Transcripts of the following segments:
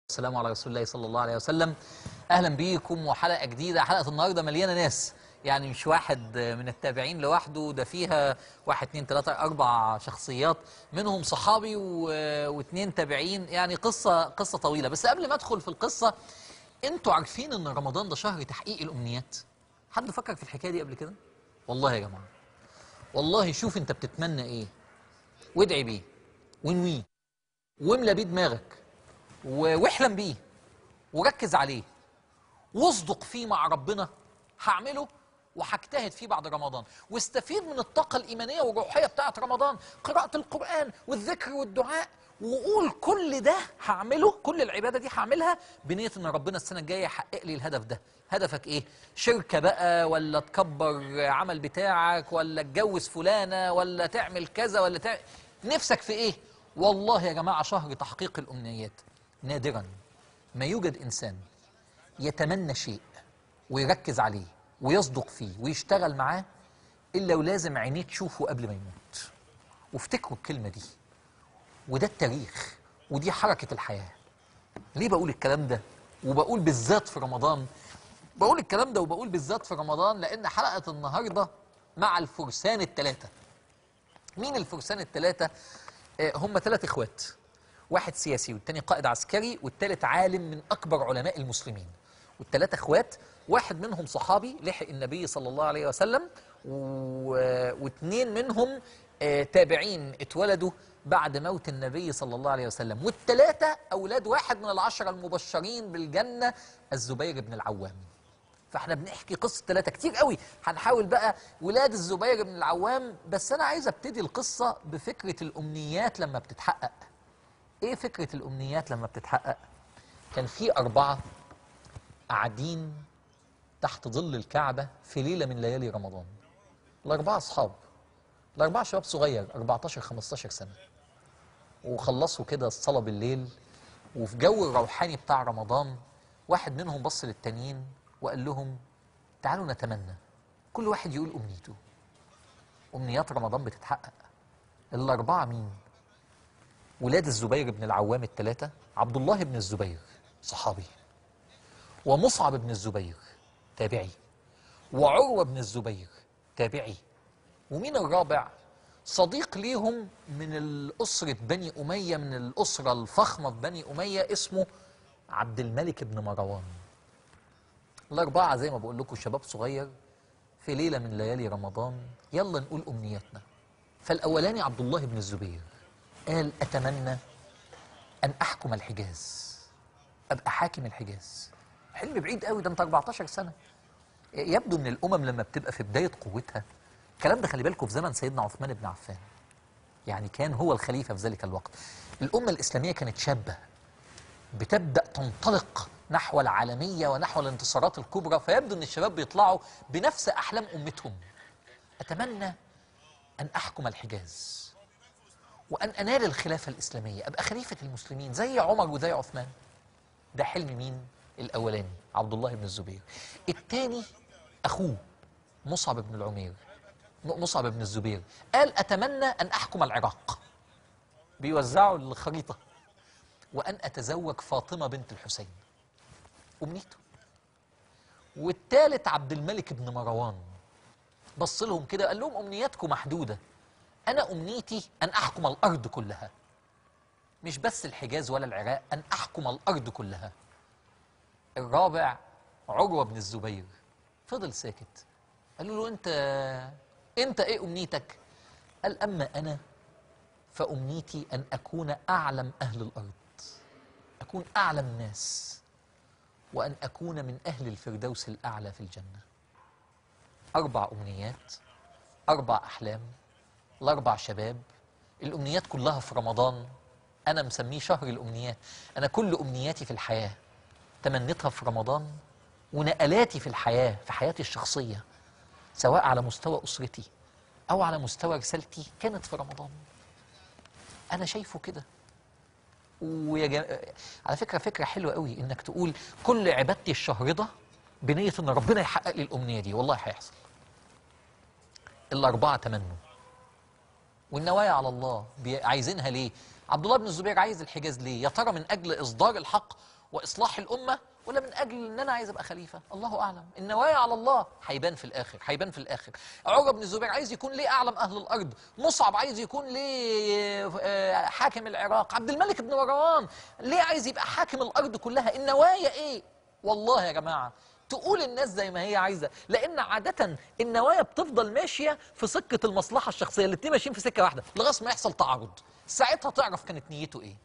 والسلام على رسول الله صلى الله عليه وسلم اهلا بيكم وحلقه جديده حلقه النهارده مليانه ناس يعني مش واحد من التابعين لوحده ده فيها واحد اتنين تلاته اربع شخصيات منهم صحابي و- واتنين تابعين يعني قصه قصه طويله بس قبل ما ادخل في القصه انتوا عارفين ان رمضان ده شهر تحقيق الامنيات حد فكر في الحكايه دي قبل كده والله يا جماعه والله شوف انت بتتمنى ايه وادعي بيه وانويه واملى بيه دماغك و- واحلم بيه وركز عليه واصدق فيه مع ربنا هعمله وهجتهد فيه بعد رمضان واستفيد من الطاقة الإيمانية والروحية بتاعت رمضان قراءة القرآن والذكر والدعاء وقول كل ده هعمله كل العبادة دي هعملها بنية إن ربنا السنة الجاية يحقق لي الهدف ده هدفك إيه؟ شركة بقى ولا تكبر عمل بتاعك ولا تجوز فلانة ولا تعمل كذا ولا تعمل نفسك في إيه؟ والله يا جماعة شهر تحقيق الأمنيات نادرا ما يوجد إنسان يتمنى شيء ويركز عليه ويصدق فيه ويشتغل معاه إلا ولازم عينيه تشوفه قبل ما يموت وافتكروا الكلمة دي وده التاريخ ودي حركة الحياة ليه بقول الكلام ده وبقول بالذات في رمضان بقول الكلام ده وبقول بالذات في رمضان لأن حلقة النهاردة مع الفرسان الثلاثة مين الفرسان الثلاثة آه، هم ثلاث اخوات واحد سياسي والتاني قائد عسكري والتالت عالم من اكبر علماء المسلمين والثلاثه اخوات واحد منهم صحابي لحق النبي صلى الله عليه وسلم و... واثنين منهم آه، تابعين اتولدوا بعد موت النبي صلى الله عليه وسلم والثلاثه اولاد واحد من العشره المبشرين بالجنه الزبير بن العوام فاحنا بنحكي قصه ثلاثه كتير قوي هنحاول بقى ولاد الزبير بن العوام بس انا عايز ابتدي القصه بفكره الامنيات لما بتتحقق ايه فكره الامنيات لما بتتحقق كان في اربعه قاعدين تحت ظل الكعبه في ليله من ليالي رمضان الاربعه اصحاب الاربعه شباب صغير 14 15 سنه وخلصوا كده الصلاه بالليل وفي جو الروحاني بتاع رمضان واحد منهم بص للتانيين وقال لهم تعالوا نتمنى كل واحد يقول امنيته امنيات رمضان بتتحقق الاربعه مين ولاد الزبير بن العوام الثلاثه عبد الله بن الزبير صحابي ومصعب بن الزبير تابعي وعروه بن الزبير تابعي ومين الرابع صديق ليهم من الأسرة بني أمية من الأسرة الفخمة في بني أمية اسمه عبد الملك بن مروان الأربعة زي ما بقول لكم شباب صغير في ليلة من ليالي رمضان يلا نقول أمنياتنا فالأولاني عبد الله بن الزبير قال أتمنى أن أحكم الحجاز أبقى حاكم الحجاز حلم بعيد قوي ده أنت 14 سنة يبدو ان الامم لما بتبقى في بدايه قوتها الكلام ده خلي بالكم في زمن سيدنا عثمان بن عفان يعني كان هو الخليفه في ذلك الوقت الامه الاسلاميه كانت شابه بتبدا تنطلق نحو العالميه ونحو الانتصارات الكبرى فيبدو ان الشباب بيطلعوا بنفس احلام امتهم اتمنى ان احكم الحجاز وان انال الخلافه الاسلاميه ابقى خليفه المسلمين زي عمر وزي عثمان ده حلم مين الاولاني عبد الله بن الزبير الثاني اخوه مصعب بن العمير م- مصعب بن الزبير قال اتمنى ان احكم العراق بيوزعوا الخريطه وان اتزوج فاطمه بنت الحسين امنيته والثالث عبد الملك بن مروان بص لهم كده قال لهم امنياتكم محدوده انا امنيتي ان احكم الارض كلها مش بس الحجاز ولا العراق ان احكم الارض كلها الرابع عروه بن الزبير فضل ساكت قالوا له انت انت ايه امنيتك قال اما انا فامنيتي ان اكون اعلم اهل الارض اكون اعلم الناس وان اكون من اهل الفردوس الاعلى في الجنه اربع امنيات اربع احلام الاربع شباب الامنيات كلها في رمضان انا مسميه شهر الامنيات انا كل امنياتي في الحياه تمنيتها في رمضان ونقلاتي في الحياه في حياتي الشخصيه سواء على مستوى اسرتي او على مستوى رسالتي كانت في رمضان انا شايفه كده ويا جا... على فكره فكره حلوه قوي انك تقول كل عبادتي الشهر ده بنيه ان ربنا يحقق لي الامنيه دي والله هيحصل الاربعه تمنوا والنوايا على الله بي- عايزينها ليه عبد الله بن الزبير عايز الحجاز ليه يا ترى من اجل اصدار الحق واصلاح الامه ولا من اجل ان انا عايز ابقى خليفه الله اعلم النوايا على الله هيبان في الاخر هيبان في الاخر عروه بن الزبير عايز يكون ليه اعلم اهل الارض مصعب عايز يكون ليه آه، حاكم العراق عبد الملك بن مروان ليه عايز يبقى حاكم الارض كلها النوايا ايه والله يا جماعه تقول الناس زي ما هي عايزه لان عاده النوايا بتفضل ماشيه في سكه المصلحه الشخصيه الاتنين ماشيين في سكه واحده لغايه ما يحصل تعارض ساعتها تعرف كانت نيته ايه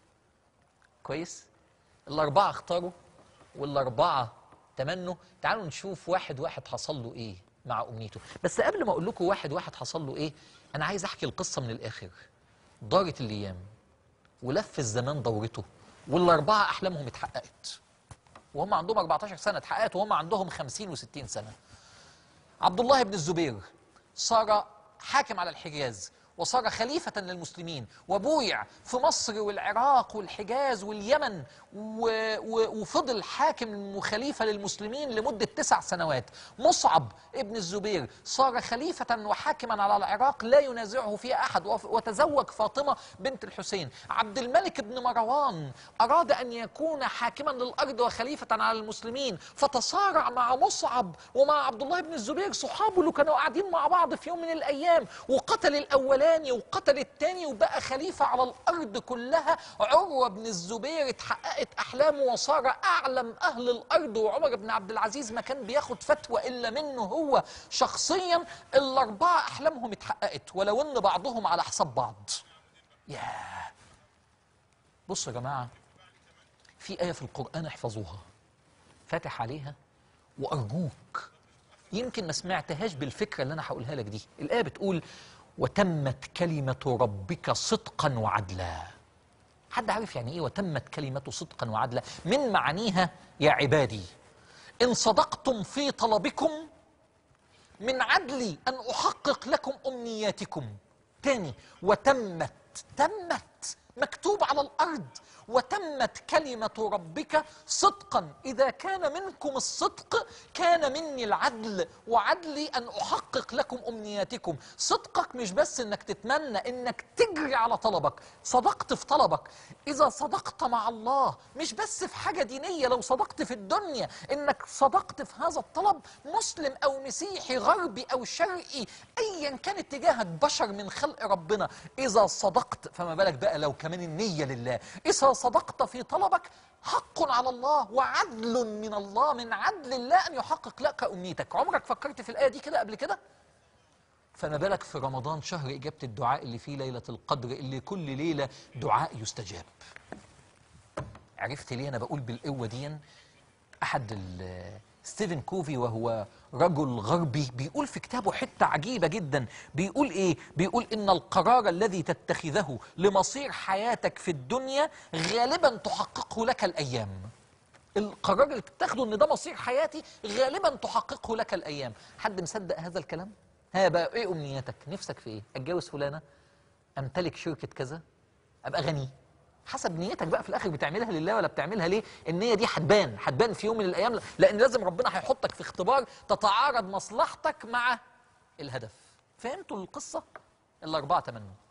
كويس الاربعه اختاروا والاربعه تمنوا تعالوا نشوف واحد واحد حصل له ايه مع امنيته بس قبل ما اقول لكم واحد واحد حصل له ايه انا عايز احكي القصه من الاخر دارت الايام ولف الزمان دورته والاربعه احلامهم اتحققت وهم عندهم 14 سنه اتحققت وهم عندهم 50 و60 سنه عبد الله بن الزبير صار حاكم على الحجاز وصار خليفة للمسلمين وبويع في مصر والعراق والحجاز واليمن و... و... وفضل حاكم وخليفة للمسلمين لمدة تسع سنوات مصعب ابن الزبير صار خليفة وحاكما على العراق لا ينازعه فيها أحد وف- وتزوج فاطمة بنت الحسين عبد الملك بن مروان أراد أن يكون حاكما للأرض وخليفة على المسلمين فتصارع مع مصعب ومع عبد الله بن الزبير صحابه اللي كانوا قاعدين مع بعض في يوم من الأيام وقتل الأولاني وقتل الثاني وبقى خليفة على الأرض كلها عروة بن الزبير اتحققت أحلامه وصار أعلم أهل الأرض وعمر بن عبد العزيز ما كان بياخد فتوى إلا منه هو شخصيا الأربعة أحلامهم اتحققت ولو إن بعضهم على حساب بعض ياه بصوا يا جماعة في آية في القرآن احفظوها فاتح عليها وأرجوك يمكن ما سمعتهاش بالفكرة اللي أنا هقولها لك دي الآية بتقول وتمت كلمة ربك صدقا وعدلا حد عارف يعني إيه وتمت كلمة صدقا وعدلا من معانيها يا عبادي إن صدقتم في طلبكم من عدلي أن أحقق لكم أمنياتكم تاني وتمت تمت مكتوب على الأرض وتمت كلمة ربك صدقا إذا كان منكم الصدق كان مني العدل وعدلي أن أحقق لكم أمنياتكم صدقك مش بس إنك تتمنى إنك تجري على طلبك صدقت في طلبك إذا صدقت مع الله مش بس في حاجة دينية لو صدقت في الدنيا إنك صدقت في هذا الطلب مسلم أو مسيحي غربي أو شرقي أيا كان اتجاهك بشر من خلق ربنا إذا صدقت فما بالك بقى لو كمان النية لله إذا صدقت في طلبك حق على الله وعدل من الله من عدل الله أن يحقق لك أمنيتك عمرك فكرت في الآية دي كده قبل كده؟ فما بالك في رمضان شهر إجابة الدعاء اللي فيه ليلة القدر اللي كل ليلة دعاء يستجاب عرفت ليه أنا بقول بالقوة دي أحد ال- ستيفن كوفي وهو رجل غربي بيقول في كتابه حتة عجيبة جدا بيقول إيه؟ بيقول إن القرار الذي تتخذه لمصير حياتك في الدنيا غالبا تحققه لك الأيام القرار اللي تتخذه ان ده مصير حياتي غالبا تحققه لك الايام حد مصدق هذا الكلام ها بقى ايه امنياتك نفسك في ايه اتجوز فلانه امتلك شركه كذا ابقى غني حسب نيتك بقى في الاخر بتعملها لله ولا بتعملها ليه النيه دي هتبان هتبان في يوم من الايام لان لازم ربنا هيحطك في اختبار تتعارض مصلحتك مع الهدف فهمتوا القصه الاربعه تمنوا